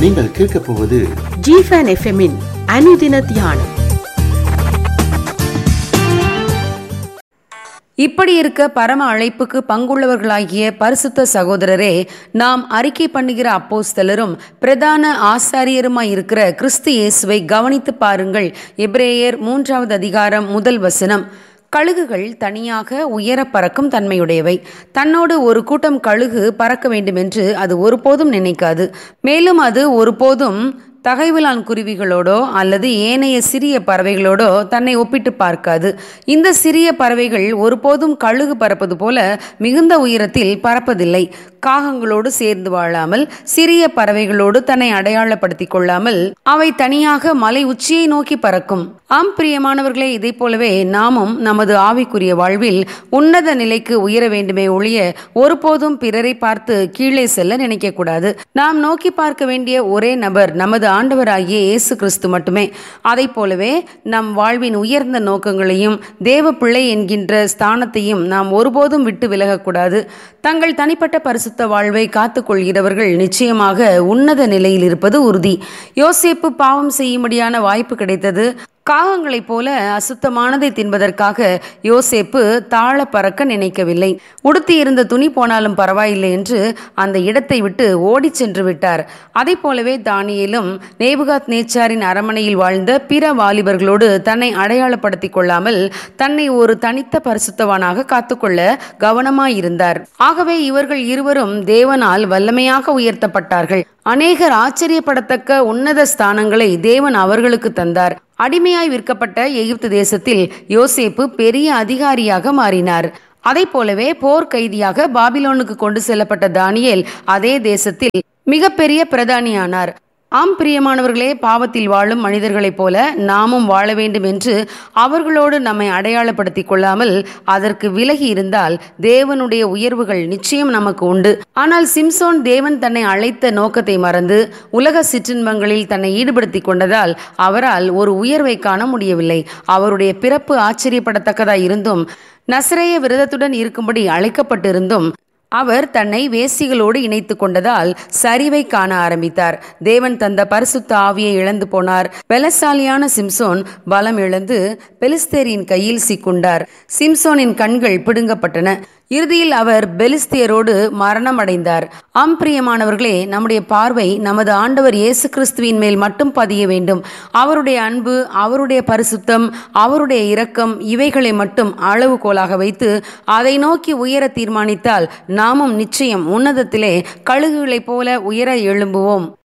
நீங்கள் கேட்கப் போவது ஜிஃபன் எஃப்எம்மின் அனுதின தியானம் இப்படி இருக்க பரம அழைப்புக்கு பங்குள்ளவர்களாகிய பரிசுத்த சகோதரரே நாம் அறிக்கை பண்ணுகிற அப்போஸ்தலரும் பிரதான ஆசாரியருமாய் இருக்கிற கிறிஸ்து இயேசுவை கவனித்து பாருங்கள் எபிரேயர் மூன்றாவது அதிகாரம் முதல் வசனம் கழுகுகள் தனியாக உயர பறக்கும் தன்மையுடையவை தன்னோடு ஒரு கூட்டம் கழுகு பறக்க வேண்டுமென்று அது ஒருபோதும் நினைக்காது மேலும் அது ஒருபோதும் தகைவிலான் குருவிகளோடோ அல்லது ஏனைய சிறிய பறவைகளோடோ தன்னை ஒப்பிட்டு பார்க்காது இந்த சிறிய பறவைகள் ஒருபோதும் கழுகு பறப்பது போல மிகுந்த உயரத்தில் பறப்பதில்லை காகங்களோடு சேர்ந்து வாழாமல் சிறிய பறவைகளோடு தன்னை அடையாளப்படுத்திக் கொள்ளாமல் அவை தனியாக மலை உச்சியை நோக்கி பறக்கும் ஆம் பிரியமானவர்களே இதை போலவே நாமும் நமது ஆவிக்குரிய வாழ்வில் உன்னத நிலைக்கு உயர வேண்டுமே ஒழிய ஒருபோதும் பிறரை பார்த்து கீழே செல்ல நினைக்கக்கூடாது நாம் நோக்கி பார்க்க வேண்டிய ஒரே நபர் நமது ஆண்டவராகிய இயேசு கிறிஸ்து மட்டுமே அதை போலவே நம் வாழ்வின் உயர்ந்த நோக்கங்களையும் தேவ பிள்ளை என்கின்ற ஸ்தானத்தையும் நாம் ஒருபோதும் விட்டு விலகக்கூடாது தங்கள் தனிப்பட்ட பரிசுத்த வாழ்வை காத்துக்கொள்கிறவர்கள் நிச்சயமாக உன்னத நிலையில் இருப்பது உறுதி யோசேப்பு பாவம் செய்யும்படியான வாய்ப்பு கிடைத்தது காகங்களைப் போல அசுத்தமானதை தின்பதற்காக யோசேப்பு தாழ பறக்க நினைக்கவில்லை உடுத்தி இருந்த துணி போனாலும் பரவாயில்லை என்று அந்த இடத்தை விட்டு ஓடிச் சென்று விட்டார் அதை போலவே தானியேலும் நேபுகாத் நேச்சாரின் அரமனையில் வாழ்ந்த பிற வாலிபர்களோடு தன்னை அடையாளப்படுத்திக் கொள்ளாமல் தன்னை ஒரு தனித்த பரிசுத்தவானாக காத்துக்கொள்ள கவனமாயிருந்தார் ஆகவே இவர்கள் இருவரும் தேவனால் வல்லமையாக உயர்த்தப்பட்டார்கள் அநேகர் ஆச்சரியப்படத்தக்க உன்னத ஸ்தானங்களை தேவன் அவர்களுக்கு தந்தார் அடிமையாய் விற்கப்பட்ட எகிப்து தேசத்தில் யோசேப்பு பெரிய அதிகாரியாக மாறினார் அதை போலவே போர் கைதியாக பாபிலோனுக்கு கொண்டு செல்லப்பட்ட தானியேல் அதே தேசத்தில் மிகப்பெரிய பிரதானியானார் ஆம் பிரியமானவர்களே பாவத்தில் வாழும் மனிதர்களைப் போல நாமும் வாழ வேண்டும் என்று அவர்களோடு நம்மை அடையாளப்படுத்திக் கொள்ளாமல் அதற்கு விலகி இருந்தால் தேவனுடைய உயர்வுகள் நிச்சயம் நமக்கு உண்டு ஆனால் சிம்சோன் தேவன் தன்னை அழைத்த நோக்கத்தை மறந்து உலக சிற்றின்பங்களில் தன்னை ஈடுபடுத்திக் கொண்டதால் அவரால் ஒரு உயர்வை காண முடியவில்லை அவருடைய பிறப்பு ஆச்சரியப்படத்தக்கதாய் இருந்தும் நசரேய விரதத்துடன் இருக்கும்படி அழைக்கப்பட்டிருந்தும் அவர் தன்னை வேசிகளோடு இணைத்து கொண்டதால் சரிவை காண ஆரம்பித்தார் தேவன் தந்த பரிசுத்த ஆவியை இழந்து போனார் பலசாலியான சிம்சோன் பலம் இழந்து பெலிஸ்தேரின் கையில் சிக்குண்டார் சிம்சோனின் கண்கள் பிடுங்கப்பட்டன இறுதியில் அவர் பெலிஸ்தியரோடு மரணம் அடைந்தார் ஆம்பிரியமானவர்களே நம்முடைய பார்வை நமது ஆண்டவர் இயேசு கிறிஸ்துவின் மேல் மட்டும் பதிய வேண்டும் அவருடைய அன்பு அவருடைய பரிசுத்தம் அவருடைய இரக்கம் இவைகளை மட்டும் அளவுகோலாக வைத்து அதை நோக்கி உயர தீர்மானித்தால் நாமும் நிச்சயம் உன்னதத்திலே கழுகுகளைப் போல உயர எழும்புவோம்